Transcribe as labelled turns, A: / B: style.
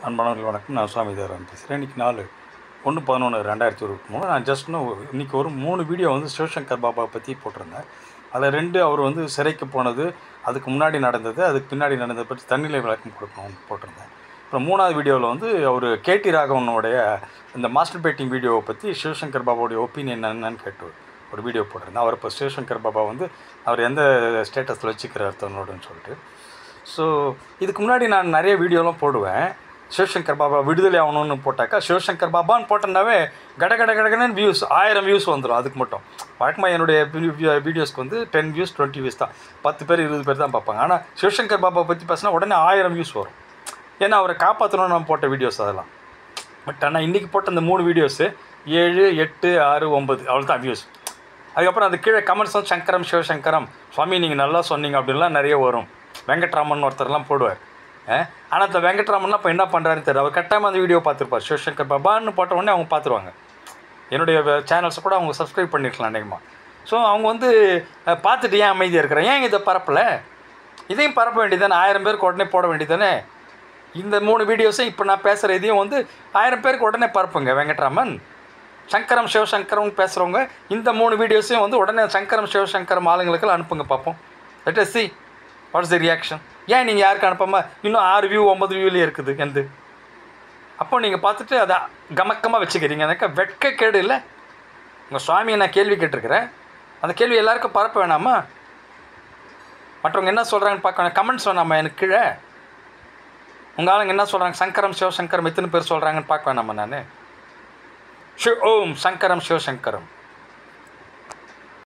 A: அன்பானவர்கள் வணக்கம் நான் சுவாமி தேவரான் பேசுகிறேன் இன்றைக்கி நாலு ஒன்று பதினொன்று ரெண்டாயிரத்தி இருபத்தி மூணு நான் ஜஸ்ட் இன்னும் இன்றைக்கி ஒரு மூணு வீடியோ வந்து சிவசங்கர் பாபா பற்றி போட்டிருந்தேன் அதில் ரெண்டு அவர் வந்து சிறைக்கு போனது அதுக்கு முன்னாடி நடந்தது அதுக்கு பின்னாடி நடந்ததை பற்றி தன்னிலை விளக்கம் கொடுக்கணும்னு போட்டிருந்தேன் அப்புறம் மூணாவது வீடியோவில் வந்து அவர் கேடி ராகவனுடைய இந்த மாஸ்டர் பேட்டிங் வீடியோவை பற்றி சிவசங்கர் பாபாவுடைய ஒப்பீனியன் என்னன்னு கேட்டு ஒரு வீடியோ போட்டிருந்தேன் அவர் இப்போ சிவசங்கர் பாபா வந்து அவர் எந்த ஸ்டேட்டஸில் வச்சுக்கிறார் தன்னோடுன்னு சொல்லிட்டு ஸோ இதுக்கு முன்னாடி நான் நிறைய வீடியோலாம் போடுவேன் சிவசங்கர் பாபா விடுதலை ஆகணும்னு போட்டாக்கா சிவசங்கர் பாபான்னு போட்டோன்னாவே கட கட கடகடன்னு வியூஸ் ஆயிரம் வியூஸ் வந்துடும் அதுக்கு மட்டும் வழக்கமாக என்னுடைய வீடியோஸ்க்கு வந்து டென் வியூஸ் டுவெண்ட்டி வியூஸ் தான் பத்து பேர் இருபது பேர் தான் பார்ப்பாங்க ஆனால் சிவசங்கர் பாபா பற்றி பேசினா உடனே ஆயிரம் வியூஸ் வரும் ஏன்னா அவரை காப்பாற்றணும்னு நான் போட்ட வீடியோஸ் அதெல்லாம் பட் ஆனால் இன்றைக்கி போட்ட அந்த மூணு வீடியோஸு ஏழு எட்டு ஆறு ஒம்பது அவ்வளோ தான் வியூஸ் அதுக்கப்புறம் அது கீழே கமெண்ட்ஸ் வந்து சங்கரம் சிவசங்கரம் சுவாமி நீங்கள் நல்லா சொன்னீங்க அப்படின்லாம் நிறைய வரும் வெங்கட்ராமன் ஒருத்தர்லாம் போடுவார் ஆனால் இந்த வெங்கட்ராமன்லாம் இப்போ என்ன பண்ணுறாருன்னு தெரியல அவர் கட்டாயமாக அந்த வீடியோ பார்த்துருப்பார் சிவசங்கர் பாபான்னு போட்ட உடனே அவங்க பார்த்துருவாங்க என்னுடைய சேனல்ஸை கூட அவங்க சப்ஸ்கிரைப் பண்ணிருக்கலாம் அநேகமாக ஸோ அவங்க வந்து அஹ், பார்த்துட்டு ஏன் அமைதியாக இருக்கிறேன் ஏன் இதை பரப்பல இதையும் பரப்ப வேண்டியதானே ஆயிரம் பேருக்கு உடனே போட வேண்டியதானே இந்த மூணு வீடியோஸும் இப்போ நான் பேசுகிற இதையும் வந்து ஆயிரம் பேருக்கு உடனே பரப்புங்க வெங்கட்ராமன் சங்கரம் சிவசங்கரம் பேசுகிறவங்க இந்த மூணு வீடியோஸையும் வந்து உடனே சங்கரம் சிவசங்கரம் ஆளுங்களுக்கெல்லாம் அனுப்புங்க பார்ப்போம் let see what's the reaction ஏன் நீங்கள் யாருக்கு அனுப்பாம இன்னும் ஆறு வியூ ஒம்பது வியூலேயே இருக்குது எந்த அப்போ நீங்கள் பார்த்துட்டு அதை கமக்கமாக வச்சுக்கிறீங்க எனக்கு வெட்க கேடு இல்லை உங்கள் சுவாமியை நான் கேள்வி கேட்டிருக்கிறேன் அந்த கேள்வி எல்லாருக்கும் பரப்ப வேணாமா மற்றவங்க என்ன சொல்கிறாங்கன்னு பார்க்க கமெண்ட்ஸ் வேணாமா எனக்கு கீழே உங்கள் ஆளுங்க என்ன சொல்கிறாங்க சங்கரம் சிவசங்கரம் எத்தனை பேர் சொல்கிறாங்கன்னு பார்க்க வேணாமா நான் ஷிவ் ஓம் சங்கரம் சிவசங்கரம்